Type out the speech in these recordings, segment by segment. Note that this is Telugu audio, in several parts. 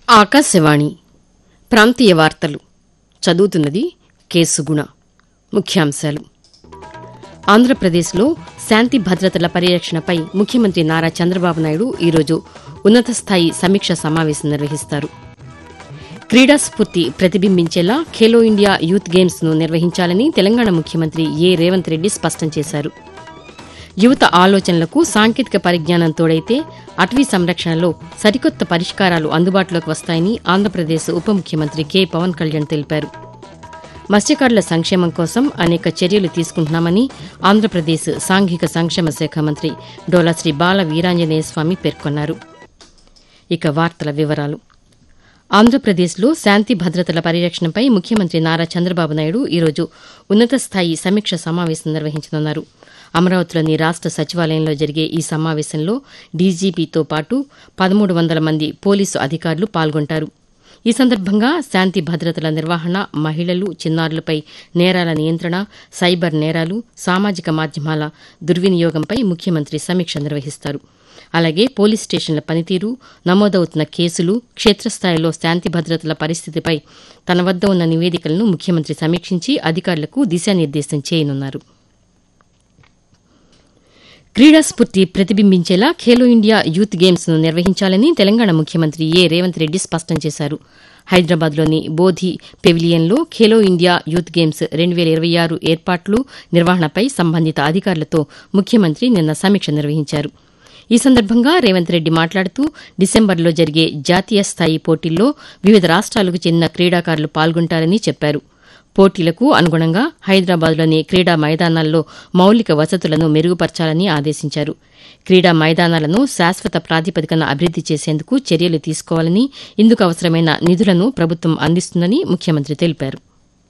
ఆకాశవాణి ప్రాంతీయ వార్తలు చదువుతున్నది కేసుగుణ ముఖ్యాంశాలు ఆంధ్రప్రదేశ్లో శాంతి భద్రతల పరిరక్షణపై ముఖ్యమంత్రి నారా చంద్రబాబు నాయుడు ఈరోజు ఉన్నత స్థాయి సమీక్ష సమావేశం నిర్వహిస్తారు క్రీడా స్ఫూర్తి ప్రతిబింబించేలా ఖేలో ఇండియా యూత్ గేమ్స్ ను నిర్వహించాలని తెలంగాణ ముఖ్యమంత్రి ఏ రేవంత్ రెడ్డి స్పష్టం చేశారు యువత ఆలోచనలకు సాంకేతిక పరిజ్ఞానం తోడైతే అటవీ సంరక్షణలో సరికొత్త పరిష్కారాలు అందుబాటులోకి వస్తాయని ఆంధ్రప్రదేశ్ ఉప ముఖ్యమంత్రి కె పవన్ కళ్యాణ్ తెలిపారు మత్స్యకారుల సంక్షేమం కోసం అనేక చర్యలు తీసుకుంటున్నామని ఆంధ్రప్రదేశ్ సాంఘిక సంక్షేమ శాఖ మంత్రి డోలాశ్రీ బాల వీరాంజనేయ స్వామి పేర్కొన్నారు ఇక వార్తల వివరాలు ఆంధ్రప్రదేశ్లో శాంతి భద్రతల పరిరక్షణపై ముఖ్యమంత్రి నారా చంద్రబాబు నాయుడు ఈరోజు ఉన్నత స్థాయి సమీక్ష సమావేశం నిర్వహించనున్నారు అమరావతిలోని రాష్ట సచివాలయంలో జరిగే ఈ సమావేశంలో డీజీపీతో పాటు పదమూడు వందల మంది పోలీసు అధికారులు పాల్గొంటారు ఈ సందర్భంగా శాంతి భద్రతల నిర్వహణ మహిళలు చిన్నారులపై నేరాల నియంత్రణ సైబర్ నేరాలు సామాజిక మాధ్యమాల దుర్వినియోగంపై ముఖ్యమంత్రి సమీక్ష నిర్వహిస్తారు అలాగే పోలీస్ స్టేషన్ల పనితీరు నమోదవుతున్న కేసులు క్షేత్రస్థాయిలో శాంతి భద్రతల పరిస్థితిపై తన వద్ద ఉన్న నివేదికలను ముఖ్యమంత్రి సమీక్షించి అధికారులకు దిశానిర్దేశం చేయనున్నారు క్రీడా స్ఫూర్తి ప్రతిబింబించేలా ఖేలో ఇండియా యూత్ గేమ్స్ ను నిర్వహించాలని తెలంగాణ ముఖ్యమంత్రి ఏ రేవంత్ రెడ్డి స్పష్టం చేశారు హైదరాబాద్లోని బోధి పెవిలియన్లో ఖేలో ఇండియా యూత్ గేమ్స్ రెండు వేల ఇరవై ఆరు ఏర్పాట్లు నిర్వహణపై సంబంధిత అధికారులతో ముఖ్యమంత్రి నిన్న సమీక్ష నిర్వహించారు ఈ సందర్భంగా రేవంత్ రెడ్డి మాట్లాడుతూ డిసెంబర్లో జరిగే జాతీయ స్థాయి పోటీల్లో వివిధ రాష్ట్రాలకు చెందిన క్రీడాకారులు పాల్గొంటారని చెప్పారు పోటీలకు అనుగుణంగా హైదరాబాద్లోని క్రీడా మైదానాల్లో మౌలిక వసతులను మెరుగుపరచాలని ఆదేశించారు క్రీడా మైదానాలను శాశ్వత ప్రాతిపదికన అభివృద్ది చేసేందుకు చర్యలు తీసుకోవాలని ఇందుకు అవసరమైన నిధులను ప్రభుత్వం అందిస్తుందని ముఖ్యమంత్రి తెలిపారు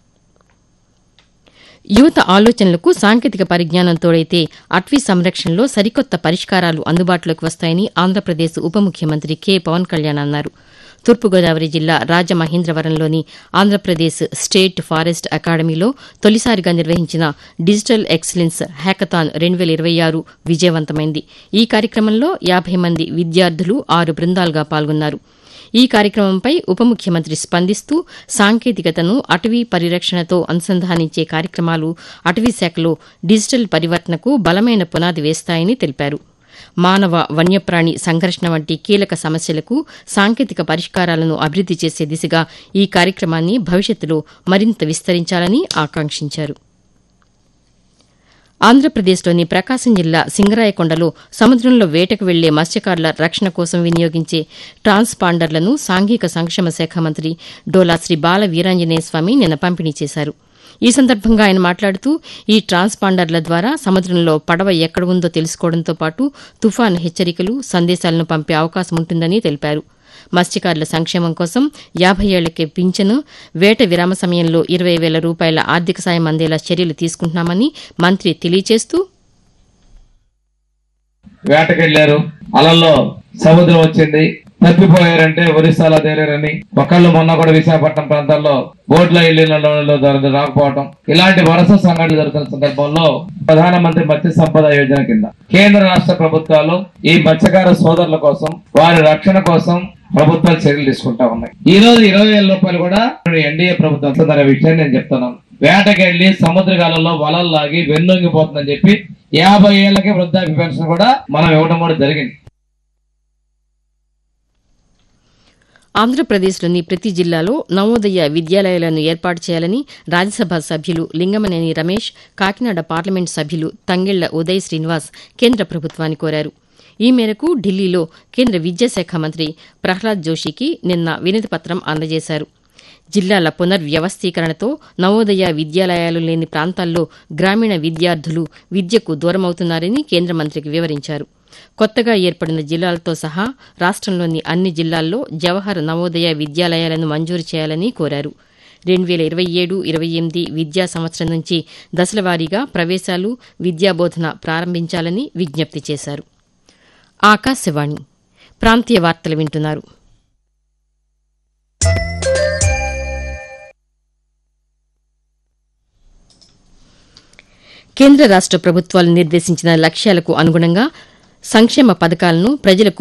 యువత ఆలోచనలకు సాంకేతిక పరిజ్ఞానం తోడైతే అటవీ సంరక్షణలో సరికొత్త పరిష్కారాలు అందుబాటులోకి వస్తాయని ఆంధ్రప్రదేశ్ ఉప ముఖ్యమంత్రి కె పవన్ కళ్యాణ్ అన్నారు తూర్పుగోదావరి జిల్లా రాజమహేంద్రవరంలోని ఆంధ్రప్రదేశ్ స్టేట్ ఫారెస్ట్ అకాడమీలో తొలిసారిగా నిర్వహించిన డిజిటల్ ఎక్సలెన్స్ హ్యాకథాన్ రెండు వేల ఇరవై ఆరు విజయవంతమైంది ఈ కార్యక్రమంలో యాభై మంది విద్యార్థులు ఆరు బృందాలుగా పాల్గొన్నారు ఈ కార్యక్రమంపై ఉప ముఖ్యమంత్రి స్పందిస్తూ సాంకేతికతను అటవీ పరిరక్షణతో అనుసంధానించే కార్యక్రమాలు అటవీ శాఖలో డిజిటల్ పరివర్తనకు బలమైన పునాది వేస్తాయని తెలిపారు మానవ వన్యప్రాణి సంఘర్షణ వంటి కీలక సమస్యలకు సాంకేతిక పరిష్కారాలను అభివృద్ది చేసే దిశగా ఈ కార్యక్రమాన్ని భవిష్యత్తులో మరింత విస్తరించాలని ఆకాంక్షించారు ఆంధ్రప్రదేశ్లోని ప్రకాశం జిల్లా సింగరాయకొండలో సముద్రంలో వేటకు వెళ్లే మత్స్యకారుల రక్షణ కోసం వినియోగించే ట్రాన్స్పాండర్లను సాంఘిక సంక్షేమ శాఖ మంత్రి డోలా శ్రీ బాల వీరాంజనేయ స్వామి నిన్న పంపిణీ చేశారు ఈ సందర్భంగా ఆయన మాట్లాడుతూ ఈ ట్రాన్స్పాండర్ల ద్వారా సముద్రంలో పడవ ఎక్కడ ఉందో తెలుసుకోవడంతో పాటు తుఫాను హెచ్చరికలు సందేశాలను పంపే అవకాశం ఉంటుందని తెలిపారు మత్స్యకారుల సంక్షేమం కోసం యాభై ఏళ్లకే పింఛను వేట విరామ సమయంలో ఇరవై వేల రూపాయల ఆర్థిక సాయం అందేలా చర్యలు తీసుకుంటున్నామని మంత్రి తెలియజేస్తూ వేటకెళ్లారు అలల్లో సముద్రం వచ్చింది తప్పిపోయారంటే ఒరిస్సాలో తేలారని ఒకళ్ళు మొన్న కూడా విశాఖపట్నం ప్రాంతాల్లో బోట్ల ఇళ్లలో రాకపోవటం ఇలాంటి వరుస సంఘటనలు జరుగుతున్న సందర్భంలో ప్రధానమంత్రి మత్స్య సంపద యోజన కింద కేంద్ర రాష్ట్ర ప్రభుత్వాలు ఈ మత్స్యకార సోదరుల కోసం వారి రక్షణ కోసం ప్రభుత్వాలు చర్యలు తీసుకుంటా ఉన్నాయి ఈ రోజు ఇరవై వేల రూపాయలు కూడా ఎన్డీఏ ప్రభుత్వం ఇస్తుందనే విషయాన్ని నేను చెప్తున్నాను వేటకెళ్లి సముద్రగాలలో వలలు లాగి వెన్నొంగిపోతుందని చెప్పి యాభై ఏళ్లకే వృద్ధాప్య పెన్షన్ కూడా మనం ఇవ్వడం కూడా జరిగింది ఆంధ్రప్రదేశ్లోని ప్రతి జిల్లాలో నవోదయ విద్యాలయాలను ఏర్పాటు చేయాలని రాజ్యసభ సభ్యులు లింగమనేని రమేష్ కాకినాడ పార్లమెంట్ సభ్యులు తంగెళ్ల ఉదయ్ శ్రీనివాస్ కేంద్ర ప్రభుత్వాన్ని కోరారు ఈ మేరకు ఢిల్లీలో కేంద్ర విద్యాశాఖ మంత్రి ప్రహ్లాద్ జోషికి నిన్న వినతిపత్రం అందజేశారు జిల్లాల పునర్వ్యవస్థీకరణతో నవోదయ విద్యాలయాలు లేని ప్రాంతాల్లో గ్రామీణ విద్యార్థులు విద్యకు దూరమవుతున్నారని కేంద్ర మంత్రికి వివరించారు కొత్తగా ఏర్పడిన జిల్లాలతో సహా రాష్టంలోని అన్ని జిల్లాల్లో జవహర్ నవోదయ విద్యాలయాలను మంజూరు చేయాలని కోరారు రెండు వేల ఇరవై ఏడు ఇరవై ఎనిమిది విద్యా సంవత్సరం నుంచి దశలవారీగా ప్రవేశాలు విద్యాబోధన ప్రారంభించాలని విజ్ఞప్తి చేశారు ఆకాశవాణి ప్రాంతీయ వార్తలు వింటున్నారు కేంద్ర రాష్ట ప్రభుత్వాలు నిర్దేశించిన లక్ష్యాలకు అనుగుణంగా సంక్షేమ పథకాలను ప్రజలకు